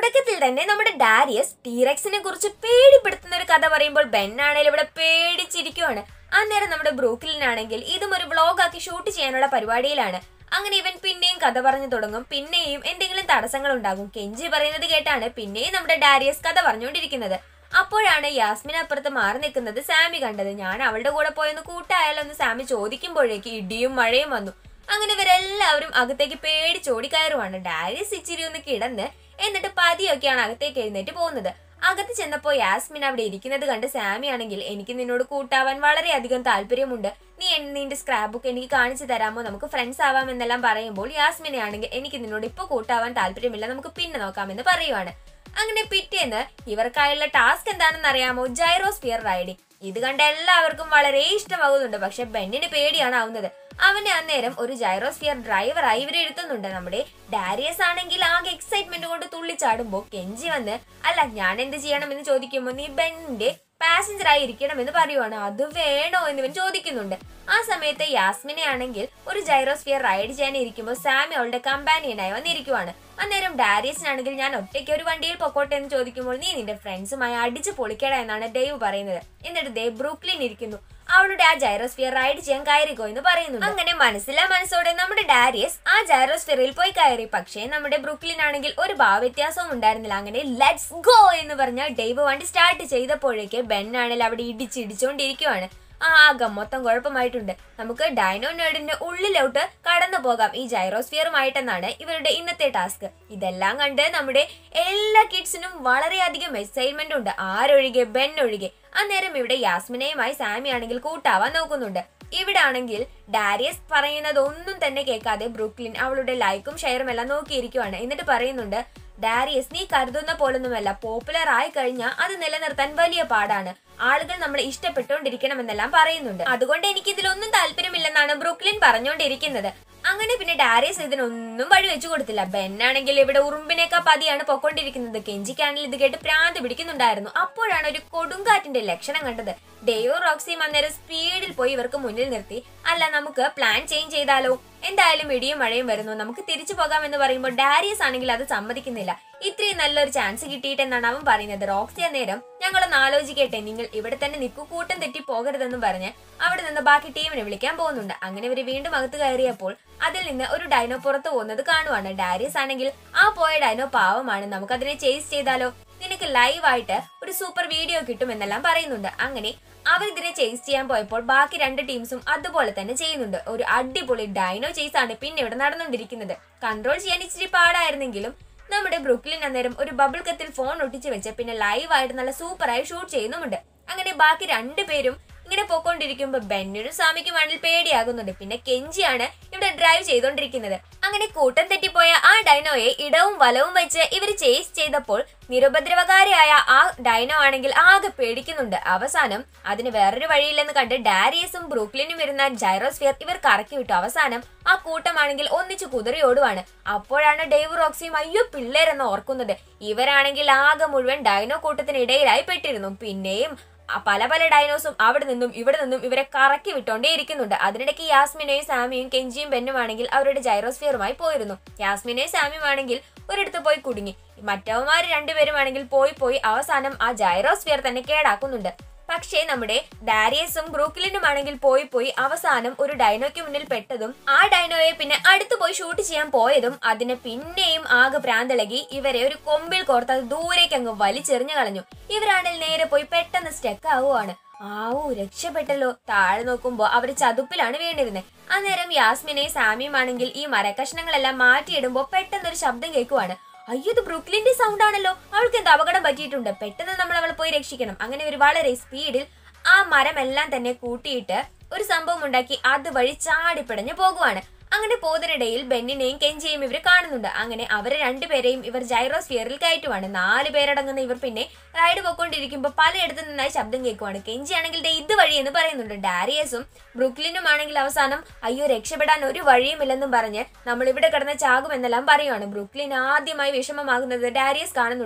തുടക്കത്തിൽ തന്നെ നമ്മുടെ ഡാരിയസ് ടീറക്സിനെ കുറിച്ച് പേടിപ്പെടുത്തുന്ന ഒരു കഥ പറയുമ്പോൾ ബെൻ ആണെങ്കിൽ ഇവിടെ പേടിച്ചിരിക്കുവാണ് അന്നേരം നമ്മുടെ ബ്രൂക്കിലിനാണെങ്കിൽ ഇതും ഒരു വ്ളോഗാക്കി ഷൂട്ട് ചെയ്യാനുള്ള പരിപാടിയിലാണ് അങ്ങനെ ഇവൻ പിന്നെയും കഥ പറഞ്ഞു തുടങ്ങും പിന്നെയും എന്തെങ്കിലും തടസ്സങ്ങൾ ഉണ്ടാകും കെഞ്ചി പറയുന്നത് കേട്ടാണ് പിന്നെയും നമ്മുടെ ഡാരിയസ് കഥ പറഞ്ഞുകൊണ്ടിരിക്കുന്നത് അപ്പോഴാണ് യാസ്മിൻ അപ്പുറത്ത് മാറി നിൽക്കുന്നത് സാമി കണ്ടത് ഞാൻ അവളുടെ കൂടെ പോയൊന്ന് കൂട്ടായാലോ എന്ന് സാമി ചോദിക്കുമ്പോഴേക്ക് ഇടിയും മഴയും വന്നു അങ്ങനെ ഇവരെല്ലാവരും അകത്തേക്ക് പേടിച്ചോടി കയറുവാണ് ഡാരിയസ് ഇച്ചിരി ഒന്ന് കിടന്ന് എന്നിട്ട് പതിയൊക്കെയാണ് അകത്തേക്ക് എഴുന്നേറ്റ് പോകുന്നത് അകത്ത് ചെന്നപ്പോ യാസ്മിൻ അവിടെ ഇരിക്കുന്നത് കണ്ട് സാമി ആണെങ്കിൽ എനിക്ക് നിന്നോട് കൂട്ടാവാൻ വളരെയധികം താല്പര്യമുണ്ട് നീ എൻ- നിന്റെ സ്ക്രാപ്പ് ബുക്ക് എനിക്ക് കാണിച്ചു തരാമോ നമുക്ക് ഫ്രണ്ട്സ് ആവാം എന്നെല്ലാം പറയുമ്പോൾ യാസ്മിനെ ആണെങ്കിൽ എനിക്ക് നിന്നോട് ഇപ്പൊ കൂട്ടാവാൻ താല്പര്യമില്ല നമുക്ക് പിന്നെ നോക്കാമെന്ന് പറയുവാണ് അങ്ങനെ പിറ്റേന്ന് ഇവർക്കായുള്ള ടാസ്ക് എന്താണെന്ന് അറിയാമോ ജൈറോസ്ഫിയർ റൈഡിംഗ് ഇത് കണ്ട എല്ലാവർക്കും വളരെ ഇഷ്ടമാകുന്നുണ്ട് പക്ഷെ ബെന്നിന് പേടിയാണ് ആവുന്നത് അവനെ അന്നേരം ഒരു ജൈറോസ്ഫിയർ ഡ്രൈവറായി ഇവരെ ഇരുത്തുന്നുണ്ട് നമ്മുടെ ഡാരിയസ് ആണെങ്കിൽ ആകെ എക്സൈറ്റ്മെന്റ് കൊണ്ട് തുള്ളിച്ചാടുമ്പോ കെഞ്ചി വന്ന് അല്ല ഞാൻ എന്ത് ചെയ്യണമെന്ന് ചോദിക്കുമ്പോൾ നീ ബെന്നിന്റെ പാസഞ്ചറായി ഇരിക്കണമെന്ന് പറയുവാണ് അത് വേണോ എന്ന് ഇവൻ ചോദിക്കുന്നുണ്ട് ആ സമയത്ത് യാസ്മിനെ ആണെങ്കിൽ ഒരു ജൈറോസ്ഫിയർ റൈഡ് ചെയ്യാൻ ഇരിക്കുമ്പോൾ സാമി അവളുടെ കമ്പാനിയനായി വന്നിരിക്കുവാണ് അന്നേരം ഡാരിയസിനാണെങ്കിൽ ഞാൻ ഒറ്റയ്ക്ക് ഒരു വണ്ടിയിൽ പൊക്കോട്ടെ എന്ന് ചോദിക്കുമ്പോൾ നീ നിന്റെ ഫ്രണ്ട്സുമായി അടിച്ച് പൊളിക്കട എന്നാണ് ഡേവ് പറയുന്നത് എന്നിട്ട് ദേവ് ബ്രൂക്ലിൻ ഇരിക്കുന്നു അവളുടെ ആ ജൈറോസ്ഫിയർ റൈഡ് ചെയ്യാൻ കയറിക്കോ എന്ന് പറയുന്നു അങ്ങനെ മനസ്സിലാ മനസ്സോടെ നമ്മുടെ ഡാരിയസ് ആ ജൈറോസ്ഫിയറിൽ പോയി കയറി പക്ഷേ നമ്മുടെ ബ്രൂക്ലിൻ ആണെങ്കിൽ ഒരു ഭാവവ്യത്യാസവും ഉണ്ടായിരുന്നില്ല അങ്ങനെ ലെറ്റ്സ് ഗോ എന്ന് പറഞ്ഞ ഡേവ് വണ്ടി സ്റ്റാർട്ട് ചെയ്തപ്പോഴേക്ക് ബെൻ ആണെങ്കിൽ അവിടെ ഇടിച്ചിടിച്ചുകൊണ്ടിരിക്കുവാണ് ആകെ മൊത്തം കുഴപ്പമായിട്ടുണ്ട് നമുക്ക് ഡൈനോ നേഡിന്റെ ഉള്ളിലോട്ട് കടന്നു പോകാം ഈ ജൈറോസ്ഫിയറുമായിട്ടെന്നാണ് ഇവരുടെ ഇന്നത്തെ ടാസ്ക് ഇതെല്ലാം കണ്ട് നമ്മുടെ എല്ലാ കിഡ്സിനും വളരെയധികം എക്സൈറ്റ്മെന്റ് ഉണ്ട് ആരൊഴികെ ബെൻ ഒഴികെ അന്നേരം ഇവിടെ യാസ്മിനയുമായി സാമി ആണെങ്കിൽ കൂട്ടാവാൻ നോക്കുന്നുണ്ട് ഇവിടെ ആണെങ്കിൽ ഡാരിയസ് പറയുന്നത് ഒന്നും തന്നെ കേൾക്കാതെ ബ്രൂക്ലിൻ അവളുടെ ലൈക്കും ഷെയറും എല്ലാം നോക്കിയിരിക്കുവാണ് എന്നിട്ട് പറയുന്നുണ്ട് ഡാരിയസ് നീ കരുതുന്ന പോലൊന്നുമല്ല പോപ്പുലർ ആയി കഴിഞ്ഞാൽ അത് നിലനിർത്താൻ വലിയ പാടാണ് ആളുകൾ നമ്മളെ ഇഷ്ടപ്പെട്ടുകൊണ്ടിരിക്കണമെന്നെല്ലാം പറയുന്നുണ്ട് അതുകൊണ്ട് എനിക്ക് ഇതിലൊന്നും താല്പര്യമില്ലെന്നാണ് ബ്രൂക്ലിൻ പറഞ്ഞുകൊണ്ടിരിക്കുന്നത് അങ്ങനെ പിന്നെ ഡാരിയസ് ഇതിനൊന്നും വഴി വെച്ചു കൊടുത്തില്ല ബെൻ ആണെങ്കിൽ ഇവിടെ ഉറുമ്പിനേക്കാ പതിയാണ് പൊക്കൊണ്ടിരിക്കുന്നത് കെഞ്ചിക്കാണെങ്കിൽ ഇത് കേട്ട് പ്രാന്ത് പിടിക്കുന്നുണ്ടായിരുന്നു അപ്പോഴാണ് ഒരു കൊടുങ്കാറ്റിന്റെ ലക്ഷണം കണ്ടത് ഡേയോ റോക്സിയും അന്നേരം സ്പീഡിൽ പോയി ഇവർക്ക് മുന്നിൽ നിർത്തി അല്ല നമുക്ക് പ്ലാൻ ചേഞ്ച് ചെയ്താലോ എന്തായാലും ഇടിയും മഴയും വരുന്നു നമുക്ക് തിരിച്ചു പോകാമെന്ന് പറയുമ്പോൾ ഡാരിയസ് ആണെങ്കിൽ അത് സമ്മതിക്കുന്നില്ല ഇത്രയും നല്ലൊരു ചാൻസ് കിട്ടിയിട്ടെന്നാണ് അവൻ പറയുന്നത് റോക്സി അന്നേരം ഞങ്ങളൊന്ന് ആലോചിക്കട്ടെ നിങ്ങൾ ഇവിടെ തന്നെ നിൽക്കൂ കൂട്ടം തെറ്റി പോകരുതെന്നും പറഞ്ഞ് അവിടെ നിന്ന് ബാക്കി ടീമിനെ വിളിക്കാൻ പോകുന്നുണ്ട് അങ്ങനെ ഇവര് വീണ്ടും അകത്ത് കയറിയപ്പോൾ അതിൽ നിന്ന് ഒരു ഡൈനോ പുറത്തു പോകുന്നത് കാണുവാണ് ഡാരിയസ് ആണെങ്കിൽ ആ പോയ ഡൈനോ പാവമാണ് നമുക്കതിനെ ചേസ് ചെയ്താലോ നിനക്ക് ലൈവായിട്ട് ഒരു സൂപ്പർ വീഡിയോ കിട്ടുമെന്നെല്ലാം പറയുന്നുണ്ട് അങ്ങനെ അവർ ഇതിനെ ചേസ് ചെയ്യാൻ പോയപ്പോൾ ബാക്കി രണ്ട് ടീംസും അതുപോലെ തന്നെ ചെയ്യുന്നുണ്ട് ഒരു അടിപൊളി ഡൈനോ ചേസ് ആണ് പിന്നെ ഇവിടെ നടന്നുകൊണ്ടിരിക്കുന്നത് കൺട്രോൾ ചെയ്യാൻ ഇച്ചിരി പാടായിരുന്നെങ്കിലും നമ്മുടെ ബ്രുക്ലിൻ അന്നേരം ഒരു ബബിൾ കത്തിൽ ഫോൺ ഒട്ടിച്ച് വെച്ച് പിന്നെ ലൈവായിട്ട് നല്ല സൂപ്പറായി ഷൂട്ട് ചെയ്യുന്നുമുണ്ട് അങ്ങനെ ബാക്കി രണ്ടുപേരും ഇങ്ങനെ പോയിക്കൊണ്ടിരിക്കുമ്പോൾ ബെന്നിനും സ്വാമിക്കും ആണെങ്കിൽ പേടിയാകുന്നുണ്ട് പിന്നെ കെഞ്ചിയാണ് ഇവിടെ ഡ്രൈവ് ചെയ്തുകൊണ്ടിരിക്കുന്നത് അങ്ങനെ കൂട്ടം തെറ്റിപ്പോയ ആ ഡൈനോയെ ഇടവും വലവും വെച്ച് ഇവർ ചേസ് ചെയ്തപ്പോൾ നിരുപദ്രവകാരിയായ ആ ഡൈനോ ആണെങ്കിൽ ആകെ പേടിക്കുന്നുണ്ട് അവസാനം അതിന് വേറൊരു വഴിയില്ലെന്ന് കണ്ട് ഡാരിയസും ബ്രൂക്ലിനും വരുന്ന ജൈറോസ്ഫിയർ ഇവർ കറക്കി വിട്ടു അവസാനം ആ കൂട്ടമാണെങ്കിൽ ഒന്നിച്ചു കുതിറി ഓടുവാണ് അപ്പോഴാണ് ഡേവ് റോക്സിയും അയ്യോ പിള്ളേരെന്ന് ഓർക്കുന്നത് ഇവരാണെങ്കിൽ ആകെ മുഴുവൻ ഡൈനോ കൂട്ടത്തിനിടയിലായി പെട്ടിരുന്നു പിന്നെയും ആ പല പല ഡൈനോസും അവിടെ നിന്നും ഇവിടെ നിന്നും ഇവരെ കറക്കി വിട്ടോണ്ടേ ഇരിക്കുന്നുണ്ട് അതിനിടയ്ക്ക് യാസ്മിനെയും സാമിയും കെഞ്ചിയും ബെന്നും ആണെങ്കിൽ അവരുടെ ജൈറോസ്ഫിയറുമായി പോയിരുന്നു യാസ്മിനെയും സാമിയും ആണെങ്കിൽ ഒരിടത്ത് പോയി കുടുങ്ങി മറ്റവന്മാർ രണ്ടുപേരും ആണെങ്കിൽ പോയി പോയി അവസാനം ആ ജൈറോസ്ഫിയർ തന്നെ കേടാക്കുന്നുണ്ട് പക്ഷേ നമ്മുടെ ഡാരിയസും ബ്രൂക്ലിനും ആണെങ്കിൽ പോയി പോയി അവസാനം ഒരു ഡൈനോയ്ക്ക് മുന്നിൽ പെട്ടതും ആ ഡൈനോയെ പിന്നെ അടുത്ത് പോയി ഷൂട്ട് ചെയ്യാൻ പോയതും അതിന് പിന്നെയും ആകെ പ്രാന്തളകി ഇവരെ ഒരു കൊമ്പിൽ കോർത്ത് അത് ദൂരേക്ക് അങ്ങ് വലിച്ചെറിഞ്ഞു കളഞ്ഞു ഇവരാണെങ്കിൽ നേരെ പോയി പെട്ടെന്ന് സ്റ്റക്ക് ആവുകയാണ് ആവൂ രക്ഷപ്പെട്ടല്ലോ താഴെ നോക്കുമ്പോ അവര് ചതുപ്പിലാണ് വീണിരുന്നത് അന്നേരം യാസ്മിനെയും സാമിയും ആണെങ്കിൽ ഈ മരക്കഷ്ണങ്ങളെല്ലാം മാറ്റിയിടുമ്പോ പെട്ടെന്നൊരു ശബ്ദം കേൾക്കുവാണ് അയ്യോ ഇത് ബ്രൂക്ലിന്റെ സൗണ്ട് ആണല്ലോ അവൾക്ക് എന്ത് അപകടം പറ്റിയിട്ടുണ്ട് പെട്ടെന്ന് നമ്മൾ അവളെ പോയി രക്ഷിക്കണം അങ്ങനെ ഒരു വളരെ സ്പീഡിൽ ആ മരമെല്ലാം തന്നെ കൂട്ടിയിട്ട് ഒരു സംഭവം ഉണ്ടാക്കി അതുവഴി ചാടിപ്പിടഞ്ഞു പോകുവാണ് അങ്ങനെ പോകുന്നതിനിടയിൽ ബെന്നിനെയും കെഞ്ചിയെയും ഇവർ കാണുന്നുണ്ട് അങ്ങനെ അവരെ രണ്ടുപേരെയും ഇവർ ജൈറോസ്ഫിയറിൽ കയറ്റുവാണ് നാല് പേരടങ്ങുന്ന ഇവർ പിന്നെ റൈഡ് പോയിക്കൊണ്ടിരിക്കുമ്പോൾ പലയിടത്തു നിന്നായി ശബ്ദം കേൾക്കുവാണ് കെഞ്ചി ആണെങ്കിൽ ദേ ഇത് വഴി എന്ന് പറയുന്നുണ്ട് ഡാരിയസും ബ്രൂക്ലിനും ആണെങ്കിൽ അവസാനം അയ്യോ രക്ഷപ്പെടാൻ ഒരു വഴിയുമില്ലെന്നും പറഞ്ഞ് നമ്മൾ ഇവിടെ കിടന്ന് ചാകുമെന്നെല്ലാം പറയുവാണ് ബ്രൂക്ലിൻ ആദ്യമായി വിഷമമാകുന്നത് ഡാരിയസ് കാണുന്നുണ്ട്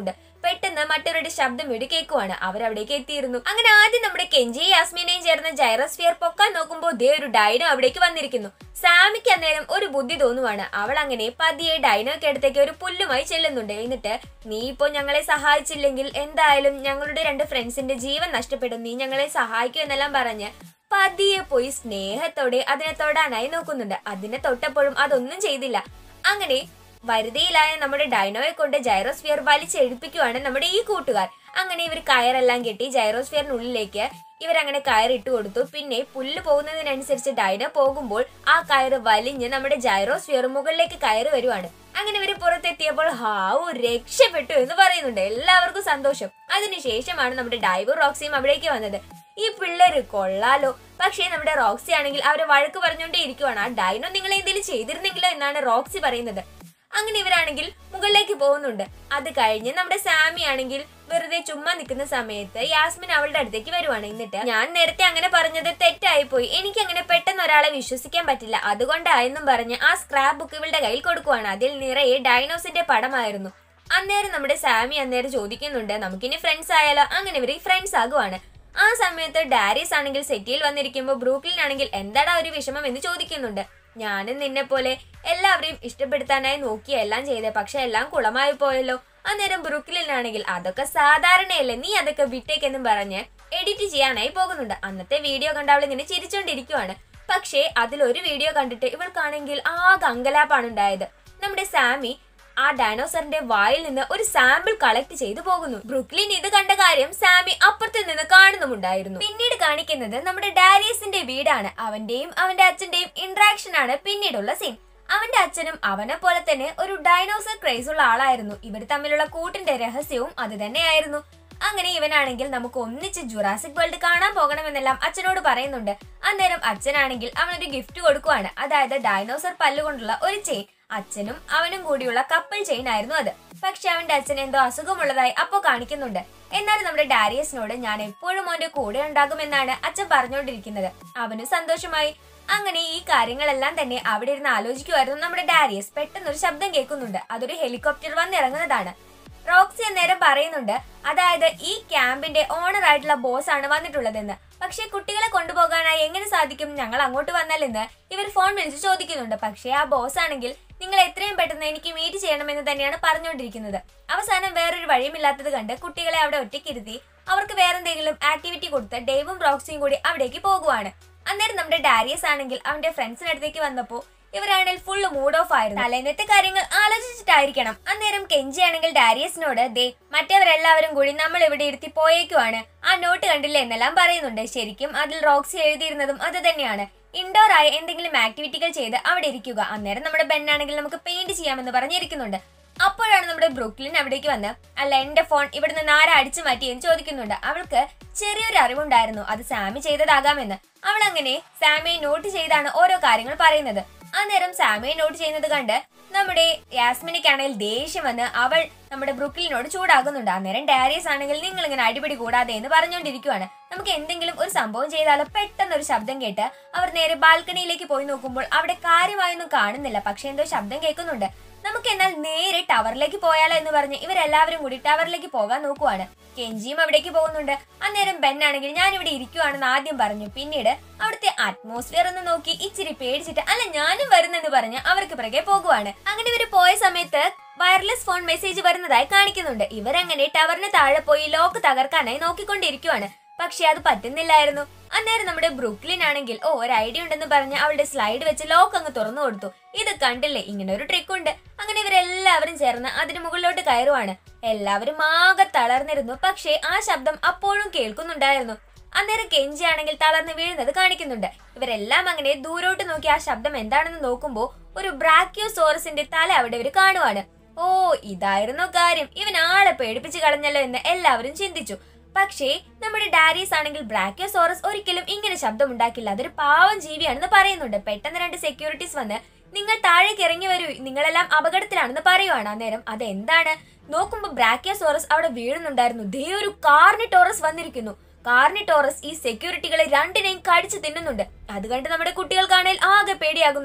പെട്ടെന്ന് മറ്റൊരുടെ ശബ്ദം ഇവിടെ കേൾക്കുവാണ് അവരവിടേക്ക് എത്തിയിരുന്നു അങ്ങനെ ആദ്യം നമ്മുടെ കെഞ്ചിയും യാസ്മീനയും ചേർന്ന് ജൈറോസ്ഫിയർ പൊക്കാൻ നോക്കുമ്പോൾ ദേ ഒരു ഡൈനോ അവിടേക്ക് വന്നിരിക്കുന്നു സാമിക്ക് അന്നേരം ഒരു ബുദ്ധി തോന്നുവാണ് അവൾ അങ്ങനെ പതിയെ ഡൈനോക്ക് അടുത്തേക്ക് ഒരു പുല്ലുമായി ചെല്ലുന്നുണ്ട് എന്നിട്ട് നീ ഇപ്പോ ഞങ്ങളെ സഹായിച്ചില്ലെങ്കിൽ എന്തായാലും ഞങ്ങളുടെ രണ്ട് ഫ്രണ്ട്സിന്റെ ജീവൻ നഷ്ടപ്പെടും നീ ഞങ്ങളെ സഹായിക്കൂ എന്നെല്ലാം പറഞ്ഞ് പതിയെ പോയി സ്നേഹത്തോടെ അതിനെ തൊടാനായി നോക്കുന്നുണ്ട് അതിനെ തൊട്ടപ്പോഴും അതൊന്നും ചെയ്തില്ല അങ്ങനെ വരുതിയിലായ നമ്മുടെ ഡൈനോയെ കൊണ്ട് ജൈറോസ്ഫിയർ വലിച്ചെഴുപ്പിക്കുവാണ് നമ്മുടെ ഈ കൂട്ടുകാർ അങ്ങനെ ഇവർ കയറെല്ലാം കെട്ടി ജൈറോസ്ഫിയറിനുള്ളിലേക്ക് ഇവരങ്ങനെ കയറിട്ട് കൊടുത്തു പിന്നെ പുല്ല് പോകുന്നതിനനുസരിച്ച് ഡൈനോ പോകുമ്പോൾ ആ കയറ് വലിഞ്ഞ് നമ്മുടെ ജൈറോസ്ഫിയർ മുകളിലേക്ക് കയറി വരുവാണ് അങ്ങനെ ഇവര് പുറത്തെത്തിയപ്പോൾ ഹാവു രക്ഷപ്പെട്ടു എന്ന് പറയുന്നുണ്ട് എല്ലാവർക്കും സന്തോഷം അതിനുശേഷമാണ് നമ്മുടെ ഡൈവർ റോക്സിയും അവിടേക്ക് വന്നത് ഈ പിള്ളേര് കൊള്ളാലോ പക്ഷേ നമ്മുടെ റോക്സി ആണെങ്കിൽ അവരെ വഴക്ക് പറഞ്ഞുകൊണ്ടേ ഇരിക്കുവാണ് ആ ഡൈനോ നിങ്ങളെ എന്തെങ്കിലും ചെയ്തിരുന്നെങ്കിലോ എന്നാണ് റോക്സി പറയുന്നത് അങ്ങനെ ഇവരാണെങ്കിൽ മുകളിലേക്ക് പോകുന്നുണ്ട് അത് കഴിഞ്ഞ് നമ്മുടെ സാമി ആണെങ്കിൽ വെറുതെ ചുമ്മാ നിൽക്കുന്ന സമയത്ത് യാസ്മിൻ അവളുടെ അടുത്തേക്ക് വരുവാണ് എന്നിട്ട് ഞാൻ നേരത്തെ അങ്ങനെ പറഞ്ഞത് തെറ്റായി പോയി എനിക്ക് അങ്ങനെ പെട്ടെന്ന് ഒരാളെ വിശ്വസിക്കാൻ പറ്റില്ല അതുകൊണ്ടായെന്നും പറഞ്ഞ് ആ സ്ക്രാപ്പ് ബുക്ക് ഇവളുടെ കയ്യിൽ കൊടുക്കുവാണ് അതിൽ നിറയെ ഡൈനോസിന്റെ പടമായിരുന്നു അന്നേരം നമ്മുടെ സാമി അന്നേരം ചോദിക്കുന്നുണ്ട് നമുക്കിനി ഫ്രണ്ട്സ് ആയാലോ അങ്ങനെ ഇവർ ഫ്രണ്ട്സ് ആകുവാണ് ആ സമയത്ത് ഡാരിയസ് ആണെങ്കിൽ സെറ്റിയിൽ വന്നിരിക്കുമ്പോൾ ബ്രൂക്ലിൻ ആണെങ്കിൽ എന്താടാ ഒരു വിഷമം എന്ന് ചോദിക്കുന്നുണ്ട് ഞാനും നിന്നെ പോലെ എല്ലാവരെയും ഇഷ്ടപ്പെടുത്താനായി നോക്കിയ എല്ലാം ചെയ്തേ പക്ഷെ എല്ലാം കുളമായി പോയല്ലോ അന്നേരം ബ്രൂക്ലിനാണെങ്കിൽ അതൊക്കെ സാധാരണയല്ലേ നീ അതൊക്കെ വിട്ടേക്കെന്നും പറഞ്ഞ് എഡിറ്റ് ചെയ്യാനായി പോകുന്നുണ്ട് അന്നത്തെ വീഡിയോ കണ്ട് അവൾ ഇങ്ങനെ ചിരിച്ചോണ്ടിരിക്കുവാണ് പക്ഷേ അതിലൊരു വീഡിയോ കണ്ടിട്ട് ഇവൾക്കാണെങ്കിൽ ആകെ അങ്കലാപ്പാണ് ഉണ്ടായത് നമ്മുടെ സാമി ആ ഡൈനോസറിന്റെ വായിൽ നിന്ന് ഒരു സാമ്പിൾ കളക്ട് ചെയ്തു പോകുന്നു ബ്രുക്ലിൻ ഇത് കണ്ട കാര്യം സാമി അപ്പുറത്ത് നിന്ന് കാണുന്നുമുണ്ടായിരുന്നു പിന്നീട് കാണിക്കുന്നത് നമ്മുടെ ഡാരിയസിന്റെ വീടാണ് അവന്റെയും അവന്റെ അച്ഛന്റെയും ഇന്ററാക്ഷൻ ആണ് പിന്നീടുള്ള സീൻ അവന്റെ അച്ഛനും അവനെ പോലെ തന്നെ ഒരു ഡൈനോസർ ക്രേസ് ഉള്ള ആളായിരുന്നു ഇവർ തമ്മിലുള്ള കൂട്ടിന്റെ രഹസ്യവും അത് തന്നെയായിരുന്നു അങ്ങനെ ഇവനാണെങ്കിൽ നമുക്ക് ഒന്നിച്ച് ജുറാസിക് വേൾഡ് കാണാൻ പോകണമെന്നെല്ലാം അച്ഛനോട് പറയുന്നുണ്ട് അന്നേരം അച്ഛനാണെങ്കിൽ അവനൊരു ഗിഫ്റ്റ് കൊടുക്കുവാണ് അതായത് ഡൈനോസർ പല്ലുകൊണ്ടുള്ള ഒരു ചെയിൻ അച്ഛനും അവനും കൂടിയുള്ള കപ്പിൾ ചെയിൻ ആയിരുന്നു അത് പക്ഷെ അവന്റെ അച്ഛൻ എന്തോ അസുഖമുള്ളതായി അപ്പോ കാണിക്കുന്നുണ്ട് എന്നാൽ നമ്മുടെ ഡാരിയസിനോട് ഞാൻ എപ്പോഴും അവന്റെ കൂടെ ഉണ്ടാകുമെന്നാണ് അച്ഛൻ പറഞ്ഞുകൊണ്ടിരിക്കുന്നത് അവനും സന്തോഷമായി അങ്ങനെ ഈ കാര്യങ്ങളെല്ലാം തന്നെ അവിടെ ഇരുന്ന് ആലോചിക്കുമായിരുന്നു നമ്മുടെ ഡാരിയസ് പെട്ടെന്നൊരു ശബ്ദം കേൾക്കുന്നുണ്ട് അതൊരു ഹെലികോപ്റ്റർ വന്നിറങ്ങുന്നതാണ് റോക്സി അന്നേരം പറയുന്നുണ്ട് അതായത് ഈ ക്യാമ്പിന്റെ ഓണർ ആയിട്ടുള്ള ബോസ് ആണ് വന്നിട്ടുള്ളതെന്ന് പക്ഷേ കുട്ടികളെ കൊണ്ടുപോകാനായി എങ്ങനെ സാധിക്കും ഞങ്ങൾ അങ്ങോട്ട് വന്നാലെന്ന് ഇവർ ഫോൺ വിളിച്ച് ചോദിക്കുന്നുണ്ട് പക്ഷേ ആ ബോസ് ആണെങ്കിൽ നിങ്ങൾ എത്രയും പെട്ടെന്ന് എനിക്ക് മീറ്റ് ചെയ്യണമെന്ന് തന്നെയാണ് പറഞ്ഞുകൊണ്ടിരിക്കുന്നത് അവസാനം വേറൊരു വഴിയുമില്ലാത്തത് കണ്ട് കുട്ടികളെ അവിടെ ഒറ്റയ്ക്കിരുത്തി അവർക്ക് വേറെന്തെങ്കിലും ആക്ടിവിറ്റി കൊടുത്ത് ഡേവും റോക്സിയും കൂടി അവിടേക്ക് പോകുവാണ് അന്നേരം നമ്മുടെ ഡാരിയസ് ആണെങ്കിൽ അവന്റെ ഫ്രണ്ട്സിനടുത്തേക്ക് വന്നപ്പോ ഇവരാണെങ്കിൽ ഫുള്ള് മൂഡ് ഓഫ് ആയിരുന്നു തലേന്നത്തെ കാര്യങ്ങൾ ആലോചിച്ചിട്ടായിരിക്കണം അന്നേരം കെഞ്ചി ആണെങ്കിൽ ഡാരിയസിനോട് ദേ മറ്റവരെല്ലാവരും കൂടി നമ്മൾ ഇവിടെ ഇരുത്തി പോയേക്കുവാണ് ആ നോട്ട് കണ്ടില്ലേ എന്നെല്ലാം പറയുന്നുണ്ട് ശരിക്കും അതിൽ റോക്സി എഴുതിയിരുന്നതും അത് തന്നെയാണ് ഇൻഡോർ ആയ എന്തെങ്കിലും ആക്ടിവിറ്റികൾ ചെയ്ത് അവിടെ ഇരിക്കുക അന്നേരം നമ്മുടെ ബെൻ ആണെങ്കിൽ നമുക്ക് പെയിന്റ് ചെയ്യാമെന്ന് പറഞ്ഞിരിക്കുന്നുണ്ട് അപ്പോഴാണ് നമ്മുടെ ബ്രൂക്ലിൻ അവിടേക്ക് വന്ന് അല്ല എന്റെ ഫോൺ ഇവിടെ നിന്ന് ആരാ അടിച്ചു മാറ്റി എന്ന് ചോദിക്കുന്നുണ്ട് അവൾക്ക് ചെറിയൊരു അറിവുണ്ടായിരുന്നു അത് സാമി ചെയ്തതാകാമെന്ന് അവൾ അങ്ങനെ സാമിയെ നോട്ട് ചെയ്താണ് ഓരോ കാര്യങ്ങൾ പറയുന്നത് അന്നേരം സാമിയെ നോട്ട് ചെയ്യുന്നത് കണ്ട് നമ്മുടെ യാസ്മിനിക്കാണെങ്കിൽ ദേഷ്യം വന്ന് അവൾ നമ്മുടെ ബ്രുക്കിലിനോട് ചൂടാകുന്നുണ്ട് അന്നേരം ഡാരിയസ് ആണെങ്കിൽ നിങ്ങൾ ഇങ്ങനെ അടിപിടി കൂടാതെ എന്ന് പറഞ്ഞുകൊണ്ടിരിക്കുവാണ് നമുക്ക് എന്തെങ്കിലും ഒരു സംഭവം ചെയ്താലോ പെട്ടെന്ന് ഒരു ശബ്ദം കേട്ട് അവർ നേരെ ബാൽക്കണിയിലേക്ക് പോയി നോക്കുമ്പോൾ അവിടെ കാര്യമായൊന്നും കാണുന്നില്ല പക്ഷെ എന്തോ ശബ്ദം കേൾക്കുന്നുണ്ട് നമുക്ക് എന്നാൽ നേരെ ടവറിലേക്ക് പോയാലോ എന്ന് പറഞ്ഞ് ഇവരെല്ലാവരും കൂടി ടവറിലേക്ക് പോകാൻ നോക്കുവാണ് കെഞ്ചിയും അവിടേക്ക് പോകുന്നുണ്ട് അന്നേരം ബെൻ ആണെങ്കിൽ ഞാൻ ഇവിടെ ഇരിക്കുവാണെന്ന് ആദ്യം പറഞ്ഞു പിന്നീട് അവിടുത്തെ അറ്റ്മോസ്ഫിയർ ഒന്ന് നോക്കി ഇച്ചിരി പേടിച്ചിട്ട് അല്ല ഞാനും വരുന്നെന്ന് പറഞ്ഞ് അവർക്ക് പിറകെ പോകുവാണ് അങ്ങനെ ഇവര് പോയ സമയത്ത് വയർലെസ് ഫോൺ മെസ്സേജ് വരുന്നതായി കാണിക്കുന്നുണ്ട് ഇവരങ്ങനെ ടവറിന് താഴെ പോയി ലോക്ക് തകർക്കാനായി നോക്കിക്കൊണ്ടിരിക്കുവാണ് പക്ഷെ അത് പറ്റുന്നില്ലായിരുന്നു അന്നേരം നമ്മുടെ ബ്രൂക്ലിൻ ആണെങ്കിൽ ഓ ഒരു ഐഡിയ ഉണ്ടെന്ന് പറഞ്ഞ് അവളുടെ സ്ലൈഡ് വെച്ച് ലോക്ക് അങ്ങ് തുറന്നു കൊടുത്തു ഇത് കണ്ടില്ലേ ഇങ്ങനെ ഒരു ട്രിക്ക് ഉണ്ട് അങ്ങനെ ഇവരെല്ലാവരും ചേർന്ന് അതിന് മുകളിലോട്ട് കയറുവാണ് എല്ലാവരും ആകെ തളർന്നിരുന്നു പക്ഷേ ആ ശബ്ദം അപ്പോഴും കേൾക്കുന്നുണ്ടായിരുന്നു അന്നേരം കെഞ്ചി ആണെങ്കിൽ തളർന്ന് വീഴുന്നത് കാണിക്കുന്നുണ്ട് ഇവരെല്ലാം അങ്ങനെ ദൂരോട്ട് നോക്കി ആ ശബ്ദം എന്താണെന്ന് നോക്കുമ്പോൾ ഒരു ബ്രാക്യോസോറസിന്റെ തല അവിടെ ഇവർ കാണുവാണ് ഓ ഇതായിരുന്നു കാര്യം ഇവൻ ആളെ പേടിപ്പിച്ച് കളഞ്ഞല്ലോ എന്ന് എല്ലാവരും ചിന്തിച്ചു പക്ഷേ നമ്മുടെ ഡാരീസ് ആണെങ്കിൽ ബ്രാക്യോസോറസ് ഒരിക്കലും ഇങ്ങനെ ശബ്ദം ഉണ്ടാക്കില്ല അതൊരു പാവം ജീവിയാണെന്ന് പറയുന്നുണ്ട് പെട്ടെന്ന് രണ്ട് സെക്യൂരിറ്റീസ് വന്ന് നിങ്ങൾ താഴേക്ക് ഇറങ്ങി വരൂ നിങ്ങളെല്ലാം അപകടത്തിലാണെന്ന് പറയുവാണ് അന്നേരം അതെന്താണ് നോക്കുമ്പോൾ ബ്രാക്യോസോറസ് അവിടെ വീഴുന്നുണ്ടായിരുന്നു ദേ ഒരു കാർണിറ്റോറസ് വന്നിരിക്കുന്നു കാർണിറ്റോറസ് ഈ സെക്യൂരിറ്റികളെ രണ്ടിനെയും കടിച്ചു തിന്നുന്നുണ്ട് അത് കണ്ട് നമ്മുടെ കുട്ടികൾക്കാണെങ്കിൽ ആകെ പേടിയാകുന്നുണ്ട്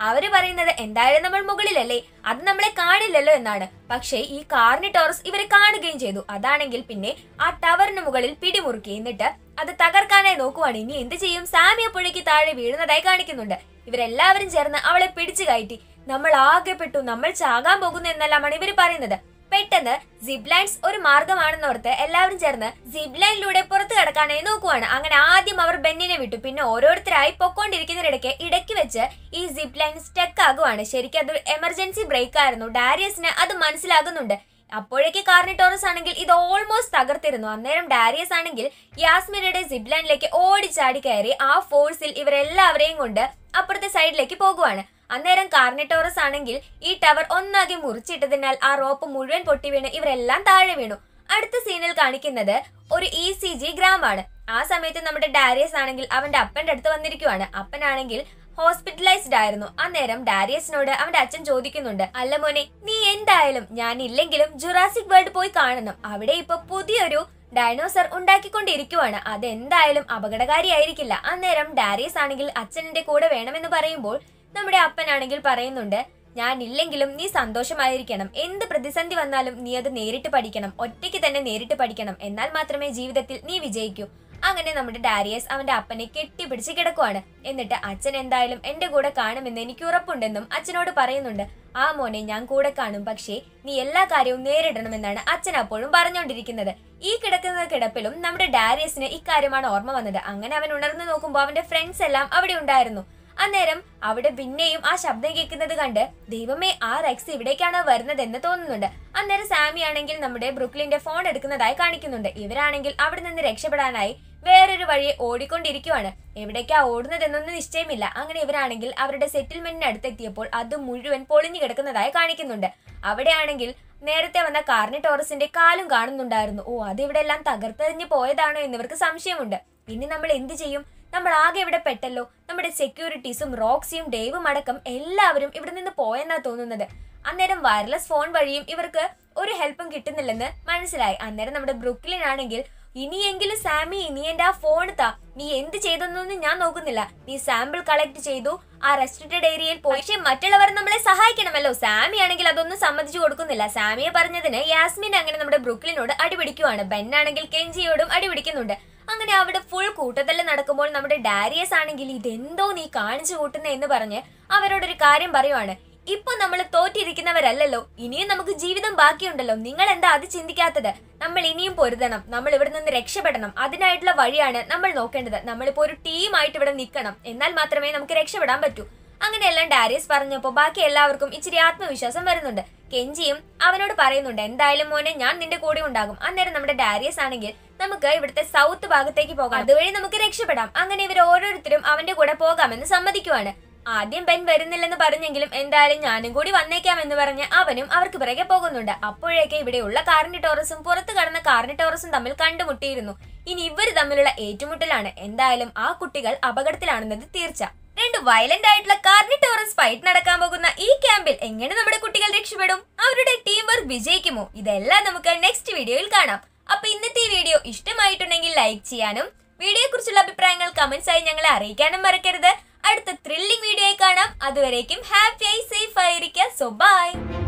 അവര് പറയുന്നത് എന്തായാലും നമ്മൾ മുകളിലല്ലേ അത് നമ്മളെ കാണില്ലല്ലോ എന്നാണ് പക്ഷേ ഈ കാർണിറ്റോറസ് ഇവരെ കാണുകയും ചെയ്തു അതാണെങ്കിൽ പിന്നെ ആ ടവറിന് മുകളിൽ പിടിമുറുക്കി എന്നിട്ട് അത് തകർക്കാനായി നോക്കുവാണ് ഇനി എന്ത് ചെയ്യും സാമി അപ്പോഴേക്ക് താഴെ വീഴുന്നതായി കാണിക്കുന്നുണ്ട് ഇവരെല്ലാവരും ചേർന്ന് അവളെ പിടിച്ചു കയറ്റി നമ്മൾ ആകെ പെട്ടു നമ്മൾ ചാകാൻ പോകുന്നു എന്നെല്ലാമാണ് ഇവർ പറയുന്നത് പെട്ടെന്ന് സിബ് ലൈൻസ് ഒരു മാർഗമാണെന്നോർത്ത് എല്ലാവരും ചേർന്ന് സിബ് ലൈനിലൂടെ പുറത്തു കടക്കാനായി നോക്കുവാണ് അങ്ങനെ ആദ്യം അവർ ബെന്നിനെ വിട്ടു പിന്നെ ഓരോരുത്തരായി പൊക്കോണ്ടിരിക്കുന്നതിനിടയ്ക്ക് ഇടയ്ക്ക് വെച്ച് ഈ സിബ് ലൈൻ സ്റ്റക്ക് ആകുവാണ് ശരിക്കും അത് എമർജൻസി ബ്രേക്ക് ആയിരുന്നു ഡാരിയസിന് അത് മനസ്സിലാകുന്നുണ്ട് അപ്പോഴേക്ക് കാർണിറ്റോറസ് ആണെങ്കിൽ ഇത് ഓൾമോസ്റ്റ് തകർത്തിരുന്നു അന്നേരം ഡാരിയസ് ആണെങ്കിൽ യാസ്മിനയുടെ സിബ് ലൈനിലേക്ക് ഓടിച്ചാടി കയറി ആ ഫോഴ്സിൽ ഇവരെല്ലാവരെയും കൊണ്ട് അപ്പുറത്തെ സൈഡിലേക്ക് പോകുവാണ് അന്നേരം കാർണിറ്റോറസ് ആണെങ്കിൽ ഈ ടവർ ഒന്നാകെ മുറിച്ചിട്ടതിനാൽ ആ റോപ്പ് മുഴുവൻ പൊട്ടി വീണ് ഇവരെല്ലാം താഴെ വീണു അടുത്ത സീനിൽ കാണിക്കുന്നത് ഒരു ഇ സി ജി ഗ്രാമാണ് ആ സമയത്ത് നമ്മുടെ ഡാരിയസ് ആണെങ്കിൽ അവന്റെ അപ്പന്റെ അടുത്ത് വന്നിരിക്കുവാണ് അപ്പനാണെങ്കിൽ ഹോസ്പിറ്റലൈസ്ഡ് ആയിരുന്നു അന്നേരം ഡാരിയസിനോട് അവന്റെ അച്ഛൻ ചോദിക്കുന്നുണ്ട് അല്ല മോനെ നീ എന്തായാലും ഞാൻ ഇല്ലെങ്കിലും ജുറാസിക് വേൾഡ് പോയി കാണണം അവിടെ ഇപ്പൊ പുതിയൊരു ഡൈനോസർ ഉണ്ടാക്കിക്കൊണ്ടിരിക്കുവാണ് അതെന്തായാലും അപകടകാരിയായിരിക്കില്ല അന്നേരം ഡാരിയസ് ആണെങ്കിൽ അച്ഛന്റെ കൂടെ വേണമെന്ന് പറയുമ്പോൾ നമ്മുടെ അപ്പനാണെങ്കിൽ പറയുന്നുണ്ട് ഞാൻ ഇല്ലെങ്കിലും നീ സന്തോഷമായിരിക്കണം എന്ത് പ്രതിസന്ധി വന്നാലും നീ അത് നേരിട്ട് പഠിക്കണം ഒറ്റയ്ക്ക് തന്നെ നേരിട്ട് പഠിക്കണം എന്നാൽ മാത്രമേ ജീവിതത്തിൽ നീ വിജയിക്കൂ അങ്ങനെ നമ്മുടെ ഡാരിയസ് അവന്റെ അപ്പനെ കെട്ടിപ്പിടിച്ച് കിടക്കുവാണ് എന്നിട്ട് അച്ഛൻ എന്തായാലും എന്റെ കൂടെ കാണുമെന്ന് എനിക്ക് ഉറപ്പുണ്ടെന്നും അച്ഛനോട് പറയുന്നുണ്ട് ആ മോനെ ഞാൻ കൂടെ കാണും പക്ഷേ നീ എല്ലാ കാര്യവും നേരിടണമെന്നാണ് അച്ഛൻ അപ്പോഴും പറഞ്ഞുകൊണ്ടിരിക്കുന്നത് ഈ കിടക്കുന്ന കിടപ്പിലും നമ്മുടെ ഡാരിയസിന് ഇക്കാര്യമാണ് ഓർമ്മ വന്നത് അങ്ങനെ അവൻ ഉണർന്നു നോക്കുമ്പോൾ അവന്റെ ഫ്രണ്ട്സ് എല്ലാം അവിടെ ഉണ്ടായിരുന്നു അന്നേരം അവിടെ പിന്നെയും ആ ശബ്ദം കേൾക്കുന്നത് കണ്ട് ദൈവമേ ആ റെക്സ് ഇവിടേക്കാണ് വരുന്നതെന്ന് തോന്നുന്നുണ്ട് അന്നേരം സാമി ആണെങ്കിൽ നമ്മുടെ ബ്രുക്ലിന്റെ ഫോൺ എടുക്കുന്നതായി കാണിക്കുന്നുണ്ട് ഇവരാണെങ്കിൽ അവിടെ നിന്ന് രക്ഷപ്പെടാനായി വേറൊരു വഴിയെ ഓടിക്കൊണ്ടിരിക്കുവാണ് എവിടേക്കാ ഓടുന്നതെന്നൊന്നും നിശ്ചയമില്ല അങ്ങനെ ഇവരാണെങ്കിൽ അവരുടെ സെറ്റിൽമെന്റിന് അടുത്തെത്തിയപ്പോൾ അത് മുഴുവൻ പൊളിഞ്ഞു കിടക്കുന്നതായി കാണിക്കുന്നുണ്ട് അവിടെയാണെങ്കിൽ നേരത്തെ വന്ന കാർണിറ്റോറസിന്റെ കാലും കാണുന്നുണ്ടായിരുന്നു ഓ അത് ഇവിടെ എല്ലാം തകർത്തെറിഞ്ഞ് പോയതാണോ എന്ന് ഇവർക്ക് സംശയമുണ്ട് ഇനി നമ്മൾ എന്ത് ചെയ്യും നമ്മൾ ആകെ ഇവിടെ പെട്ടല്ലോ നമ്മുടെ സെക്യൂരിറ്റീസും റോക്സിയും ഡേവും അടക്കം എല്ലാവരും ഇവിടെ നിന്ന് പോയെന്നാ തോന്നുന്നത് അന്നേരം വയർലെസ് ഫോൺ വഴിയും ഇവർക്ക് ഒരു ഹെൽപ്പും കിട്ടുന്നില്ലെന്ന് മനസ്സിലായി അന്നേരം നമ്മുടെ ബ്രുക്ലിൻ ആണെങ്കിൽ ഇനിയെങ്കിലും സാമി നീ എന്റെ ആ ഫോൺ താ നീ എന്ത് ചെയ്തെന്നൊന്നും ഞാൻ നോക്കുന്നില്ല നീ സാമ്പിൾ കളക്ട് ചെയ്തു ആ റെസ്ട്രിക്റ്റഡ് ഏരിയയിൽ പോയി പക്ഷേ മറ്റുള്ളവർ നമ്മളെ സഹായിക്കണമല്ലോ സാമി ആണെങ്കിൽ അതൊന്നും സമ്മതിച്ചു കൊടുക്കുന്നില്ല സാമിയെ പറഞ്ഞതിന് യാസ്മിൻ അങ്ങനെ നമ്മുടെ ബ്രുക്ലിനോട് അടിപിടിക്കുവാണ് ബെൻ ആണെങ്കിൽ കെഞ്ചിയോടും അടിപിടിക്കുന്നുണ്ട് അങ്ങനെ അവിടെ ഫുൾ കൂട്ടത്തല്ല് നടക്കുമ്പോൾ നമ്മുടെ ഡാരിയസ് ആണെങ്കിൽ ഇതെന്തോ നീ കാണിച്ചു കൂട്ടുന്ന എന്ന് പറഞ്ഞ് അവരോടൊരു കാര്യം പറയുവാണ് ഇപ്പൊ നമ്മൾ തോറ്റിരിക്കുന്നവരല്ലല്ലോ ഇനിയും നമുക്ക് ജീവിതം ബാക്കിയുണ്ടല്ലോ നിങ്ങൾ എന്താ അത് ചിന്തിക്കാത്തത് നമ്മൾ ഇനിയും പൊരുതണം നമ്മൾ ഇവിടെ നിന്ന് രക്ഷപ്പെടണം അതിനായിട്ടുള്ള വഴിയാണ് നമ്മൾ നോക്കേണ്ടത് നമ്മളിപ്പോ ഒരു ടീമായിട്ട് ഇവിടെ നിൽക്കണം എന്നാൽ മാത്രമേ നമുക്ക് രക്ഷപ്പെടാൻ പറ്റൂ അങ്ങനെയെല്ലാം ഡാരിയസ് പറഞ്ഞപ്പോൾ ബാക്കി എല്ലാവർക്കും ഇച്ചിരി ആത്മവിശ്വാസം വരുന്നുണ്ട് കെഞ്ചിയും അവനോട് പറയുന്നുണ്ട് എന്തായാലും മോനെ ഞാൻ നിന്റെ കൂടെ ഉണ്ടാകും അന്നേരം നമ്മുടെ ഡാരിയസ് ആണെങ്കിൽ നമുക്ക് ഇവിടുത്തെ സൗത്ത് ഭാഗത്തേക്ക് പോകാം അതുവഴി നമുക്ക് രക്ഷപ്പെടാം അങ്ങനെ ഇവർ ഓരോരുത്തരും അവന്റെ കൂടെ പോകാമെന്ന് സമ്മതിക്കുവാണ് ആദ്യം ബെൻ വരുന്നില്ലെന്ന് പറഞ്ഞെങ്കിലും എന്തായാലും ഞാനും കൂടി വന്നേക്കാം എന്ന് പറഞ്ഞ് അവനും അവർക്ക് പിറകെ പോകുന്നുണ്ട് അപ്പോഴേക്ക് ഇവിടെയുള്ള കാർണിറ്റോറസും പുറത്തു കടന്ന കാർണിറ്റോറസും തമ്മിൽ കണ്ടുമുട്ടിയിരുന്നു ഇനി ഇവർ തമ്മിലുള്ള ഏറ്റുമുട്ടലാണ് എന്തായാലും ആ കുട്ടികൾ അപകടത്തിലാണെന്നത് തീർച്ച രണ്ട് വയലന്റ് ആയിട്ടുള്ള കാർണിറ്റോറസ് ഫൈറ്റ് നടക്കാൻ പോകുന്ന ഈ ക്യാമ്പിൽ എങ്ങനെ നമ്മുടെ കുട്ടികൾ രക്ഷപ്പെടും അവരുടെ ടീം വർക്ക് വിജയിക്കുമോ ഇതെല്ലാം നമുക്ക് നെക്സ്റ്റ് വീഡിയോയിൽ കാണാം അപ്പൊ ഇന്നത്തെ വീഡിയോ ഇഷ്ടമായിട്ടുണ്ടെങ്കിൽ ലൈക്ക് ചെയ്യാനും വീഡിയോയെ കുറിച്ചുള്ള അഭിപ്രായങ്ങൾ കമന്റ്സ് ആയി ഞങ്ങളെ അറിയിക്കാനും മറക്കരുത് അടുത്ത ത്രില്ലിംഗ് വീഡിയോ ആയി കാണാം അതുവരേക്കും ഹാപ്പിയായി സേഫ് ആയിരിക്കുക സോ ബൈ